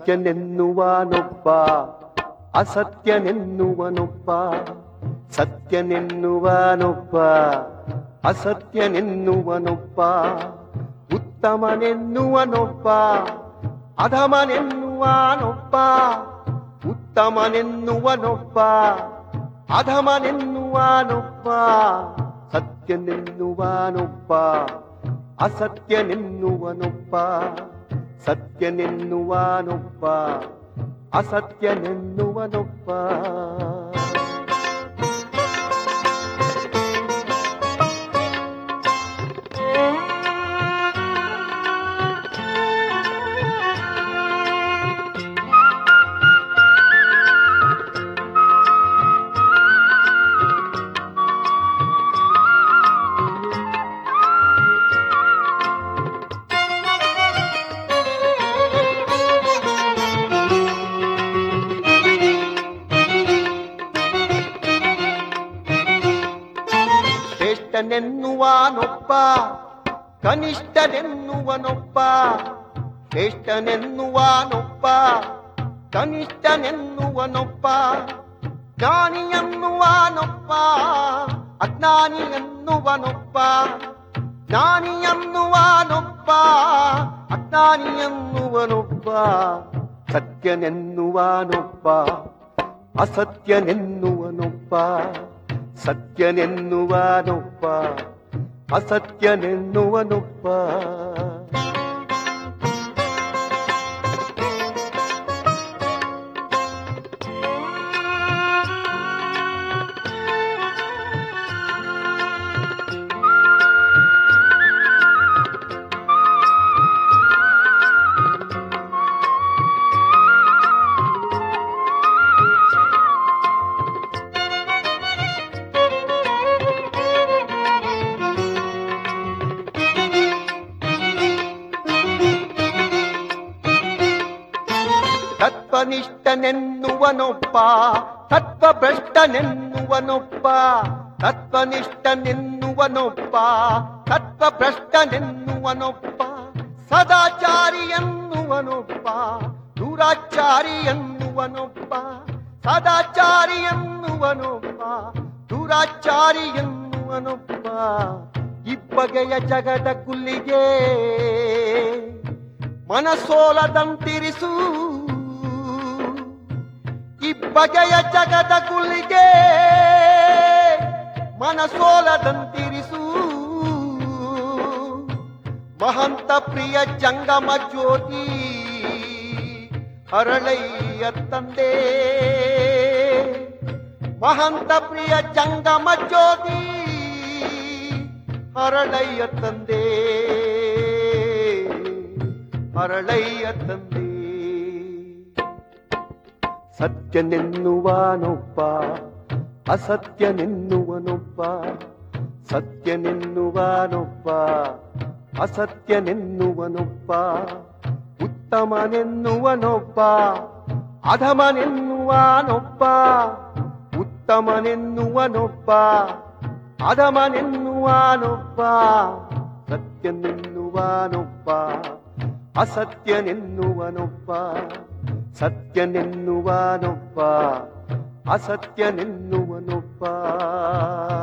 ಸತ್ಯನೆನ್ನುವನೊಬ್ಬ ಅಸತ್ಯನೆನ್ನುವನೊಬ್ಬ ಸತ್ಯನೆನ್ನುವನೊಬ್ಬ ಅಸತ್ಯನೆನ್ನುವನೊಬ್ಬ ಉತ್ತಮನೆನ್ನುವನೊಬ್ಬ ಅಧಮನೆನ್ನುವನೊಬ್ಬ ಉತ್ತಮನೆನ್ನುವನೊಬ್ಬ ಅಧಮನೆನ್ನುವನೊಬ್ಬ ಸತ್ಯನೆನ್ನುವನೊಬ್ಬ ಅಸತ್ಯನೆನ್ನುವನೊಬ್ಬ ಸತ್ಯನೆನ್ನುವನೊಬ್ಬ ಅಸತ್ಯನೆನ್ನುವನೊಬ್ಬ ಶ್ರೇಷ್ಠನೆನ್ನುವನೊಬ್ಬ ಕನಿಷ್ಠನೆನ್ನುವನೊಬ್ಬ ಶ್ರೇಷ್ಠನೆನ್ನುವನೊಬ್ಬ ಕನಿಷ್ಠನೆನ್ನುವನೊಬ್ಬ ಜ್ಞಾನಿ ಎನ್ನುವನೊಬ್ಬ ಅಜ್ಞಾನಿ ಎನ್ನುವನೊಬ್ಬ ಜ್ಞಾನಿ ಎನ್ನುವನೊಬ್ಬ ಅಜ್ಞಾನಿ ಎನ್ನುವನೊಬ್ಬ ಸತ್ಯನೆನ್ನುವನೊಬ್ಬ ಅಸತ್ಯನೆನ್ನುವನೊಬ್ಬ ಸತ್ಯನೆನ್ನುವನೊಬ್ಬ ಅಸತ್ಯನೆನ್ನುವನೊಬ್ಬ ತತ್ವನಿಷ್ಠನೆನ್ನುವನೊಬ್ಬ ತತ್ವಭ್ರಷ್ಟನೆನ್ನುವನೊಬ್ಬ ತತ್ವನಿಷ್ಠನೆನ್ನುವನೊಬ್ಬ ತತ್ವಭ್ರಷ್ಟನೆನ್ನುವನೊಬ್ಬ ಸದಾಚಾರಿ ಎನ್ನುವನೊಬ್ಬ ದುರಾಚಾರಿ ಎನ್ನುವನೊಬ್ಬ ಸದಾಚಾರಿ ಎನ್ನುವನೊಬ್ಬ ದುರಾಚಾರಿ ಎನ್ನುವನೊಬ್ಬ ಇಬ್ಬಗೆಯ ಜಗದ ಕುಲ್ಲಿಗೆ ಮನಸೋಲದಂತಿರಿಸು ಇಬ್ಬಗೆಯ ಜಗದ ಕುಲ್ಲಿಗೆ ಮನಸೋಲದಂತಿರಿಸು ಮಹಂತ ಪ್ರಿಯ ಜಂಗಮ ಜ್ಯೋತಿ ಹರಳಯ್ಯ ತಂದೆ ಮಹಂತ ಪ್ರಿಯ ಜಂಗಮ ಜ್ಯೋತಿ ಹರಳಯ್ಯ ತಂದೆ ಹರಳಯ್ಯ ತಂದೆ ಸತ್ಯನೆನ್ನುವನೊಬ್ಬ ಅಸತ್ಯನೆನ್ನುವನೊಬ್ಬ ಸತ್ಯನೆನ್ನುವನೊಬ್ಬ ಅಸತ್ಯನೆನ್ನುವನೊಬ್ಬ ಉತ್ತಮನೆನ್ನುವನೊಬ್ಬ ಅಧಮನೆನ್ನುವನೊಬ್ಬ ಉತ್ತಮನೆನ್ನುವನೊಬ್ಬ ಅಧಮನೆನ್ನುವನೊಬ್ಬ ಸತ್ಯನೆನ್ನುವನೊಬ್ಬ ಅಸತ್ಯನೆನ್ನುವನೊಬ್ಬ ಸತ್ಯನೆನ್ನುವನೊಬ್ಬ ಅಸತ್ಯನೆನ್ನುವನೊಬ್ಬ